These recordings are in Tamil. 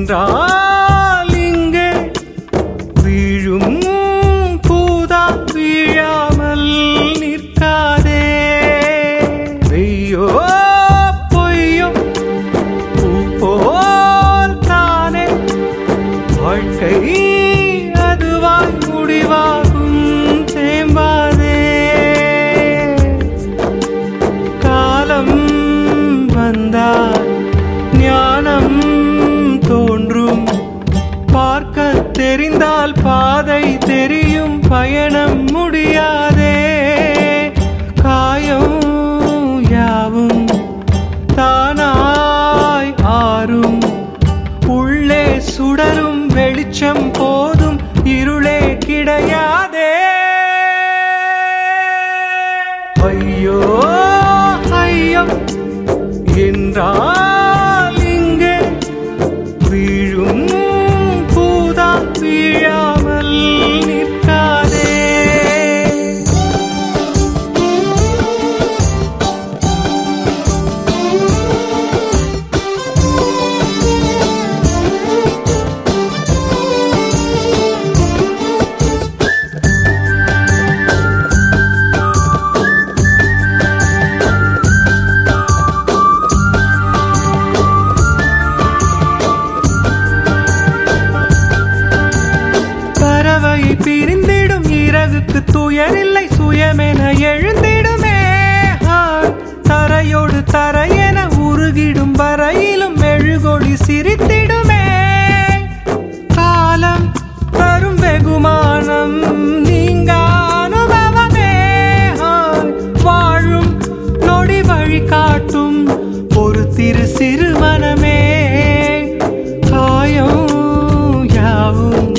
என்றால் இங்கே வீழும் பூதா வீழாமல் நிற்காதே வெய்யோ பொய்யோ பூ போல் தானே வாழ்க்கை அதுவாய் முடிவாகும் தேம்பாதே காலம் வந்தால் ஞானம் தோன்றும் பார்க்க தெரிந்தால் பாதை தெரியும் பயணம் முடியாதே காயம் யாவும் தானாய் ஆறும் உள்ளே சுடரும் வெளிச்சம் போதும் இருளே கிடையாதே ஐயோ ஐயோ என்றால் இங்கே வீழும் பூதா வீழாமல் நிற்காதே பறவை பிரிந்திடும் இறகுக்கு துயரில்லை சுயமென எழுந்திடுமே ஆ, தரையோடு தரையென உருகிடும் வரையிலும் மெழுகொடி சிரித்திடுமே காலம் தரும் வெகுமானம் நீங்க அனுபவமே ஆ, வாழும் நொடி வழி காட்டும் ஒரு திரு சிறு மனமே காயம் யாவும்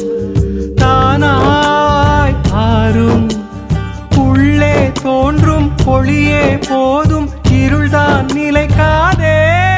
தானாய் ஆறும் உள்ளே தோன்றும் ஒளியே போதும் இருள்தான் நிலைக்காதே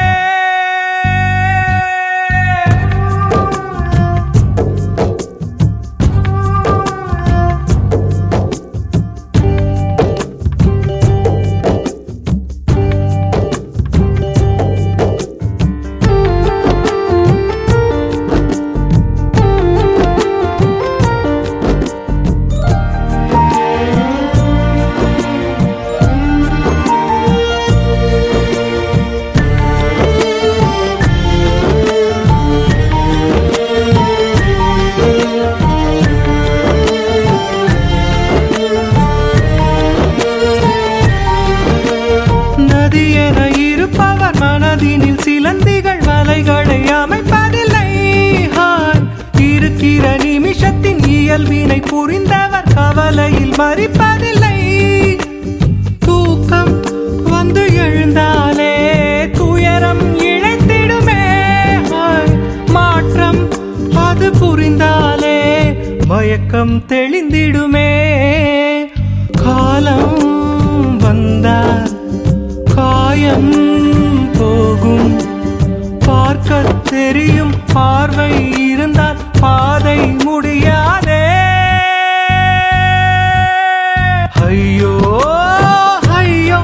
நதி என இருப்பவர் மனதினில் சிலந்திகள் வலைகளை அமைப்பதில்லை ஹாய். இருக்கிற நிமிஷத்தின் இயல்பினை புரிந்தவர் கவலையில் மறிப்பதில்லை தூக்கம் வந்து எழுந்தாலே துயரம் இழைத்திடுமே ஹாய். மாற்றம் அது புரிந்தாலே மயக்கம் தெளிந்திடுமே காலம் வந்தால் காயம் போகும் பார்க்க தெரியும் பார்வை இருந்தால் பாதை முடியாதே ஐயோ ஐயோ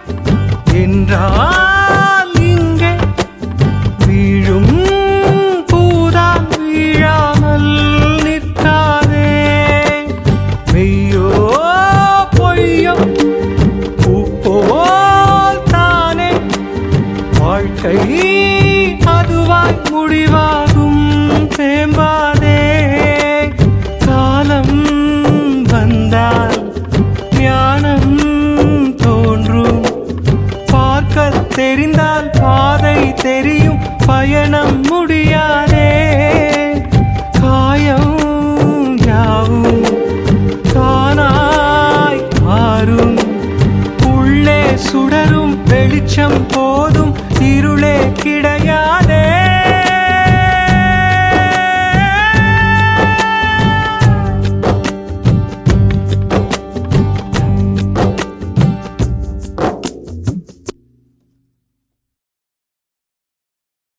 என்றால் இங்கே வீழும் பூதா வீழாமல் நிற்காதே மெய்யோ பொய்யோ பூ போல் தானே வாழ்க்கை அதுவாய் முடிவாகும் தேம்பாதே காலம் வந்தால் ஞானம் தோன்றும் பார்க்க தெரிந்தால் பாதை தெரியும் பயணம் முடியாதே காயம் யாவும் தானாய் மாறும் உள்ளே சுடரும் வெளிச்சம் போதும் இருளே கிடை